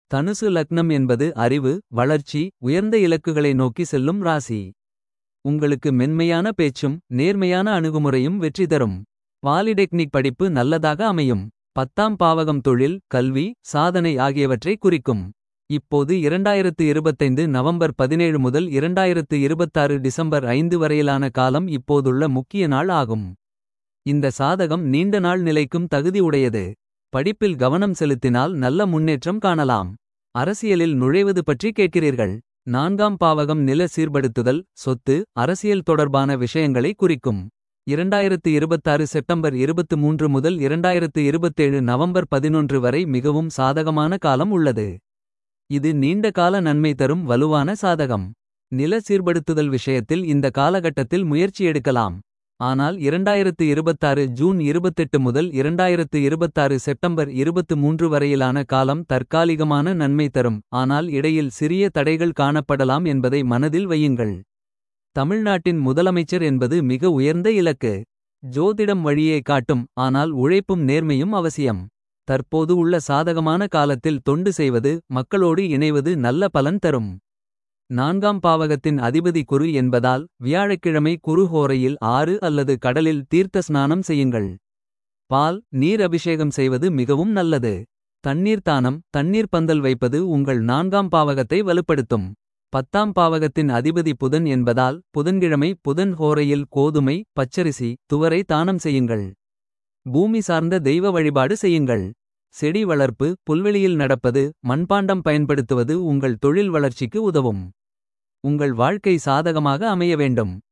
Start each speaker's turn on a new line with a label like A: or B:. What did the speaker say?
A: தனுசு லக்னம் என்பது அறிவு வளர்ச்சி உயர்ந்த இலக்குகளை நோக்கி செல்லும் ராசி உங்களுக்கு மென்மையான பேச்சும் நேர்மையான அணுகுமுறையும் வெற்றி தரும் பாலிடெக்னிக் படிப்பு நல்லதாக அமையும் பத்தாம் பாவகம் தொழில் கல்வி சாதனை ஆகியவற்றை குறிக்கும் இப்போது இரண்டாயிரத்து இருபத்தைந்து நவம்பர் பதினேழு முதல் இரண்டாயிரத்து இருபத்தாறு டிசம்பர் ஐந்து வரையிலான காலம் இப்போதுள்ள முக்கிய நாள் ஆகும் இந்த சாதகம் நீண்ட நாள் நிலைக்கும் தகுதி உடையது படிப்பில் கவனம் செலுத்தினால் நல்ல முன்னேற்றம் காணலாம் அரசியலில் நுழைவது பற்றி கேட்கிறீர்கள் நான்காம் பாவகம் நில சீர்படுத்துதல் சொத்து அரசியல் தொடர்பான விஷயங்களை குறிக்கும் இரண்டாயிரத்து இருபத்தாறு செப்டம்பர் இருபத்து மூன்று முதல் இரண்டாயிரத்து இருபத்தேழு நவம்பர் பதினொன்று வரை மிகவும் சாதகமான காலம் உள்ளது இது நீண்ட கால நன்மை தரும் வலுவான சாதகம் நில சீர்படுத்துதல் விஷயத்தில் இந்த காலகட்டத்தில் முயற்சி எடுக்கலாம் ஆனால் இரண்டாயிரத்து இருபத்தாறு ஜூன் இருபத்தெட்டு முதல் இரண்டாயிரத்து இருபத்தாறு செப்டம்பர் இருபத்து மூன்று வரையிலான காலம் தற்காலிகமான நன்மை தரும் ஆனால் இடையில் சிறிய தடைகள் காணப்படலாம் என்பதை மனதில் வையுங்கள் தமிழ்நாட்டின் முதலமைச்சர் என்பது மிக உயர்ந்த இலக்கு ஜோதிடம் வழியே காட்டும் ஆனால் உழைப்பும் நேர்மையும் அவசியம் தற்போது உள்ள சாதகமான காலத்தில் தொண்டு செய்வது மக்களோடு இணைவது நல்ல பலன் தரும் நான்காம் பாவகத்தின் அதிபதி குரு என்பதால் வியாழக்கிழமை குரு ஹோரையில் ஆறு அல்லது கடலில் தீர்த்த ஸ்நானம் செய்யுங்கள் பால் நீர் அபிஷேகம் செய்வது மிகவும் நல்லது தண்ணீர் தானம் தண்ணீர் பந்தல் வைப்பது உங்கள் நான்காம் பாவகத்தை வலுப்படுத்தும் பத்தாம் பாவகத்தின் அதிபதி புதன் என்பதால் புதன்கிழமை புதன் ஹோரையில் கோதுமை பச்சரிசி துவரை தானம் செய்யுங்கள் பூமி சார்ந்த தெய்வ வழிபாடு செய்யுங்கள் செடி வளர்ப்பு புல்வெளியில் நடப்பது மண்பாண்டம் பயன்படுத்துவது உங்கள் தொழில் வளர்ச்சிக்கு உதவும் உங்கள் வாழ்க்கை சாதகமாக அமைய வேண்டும்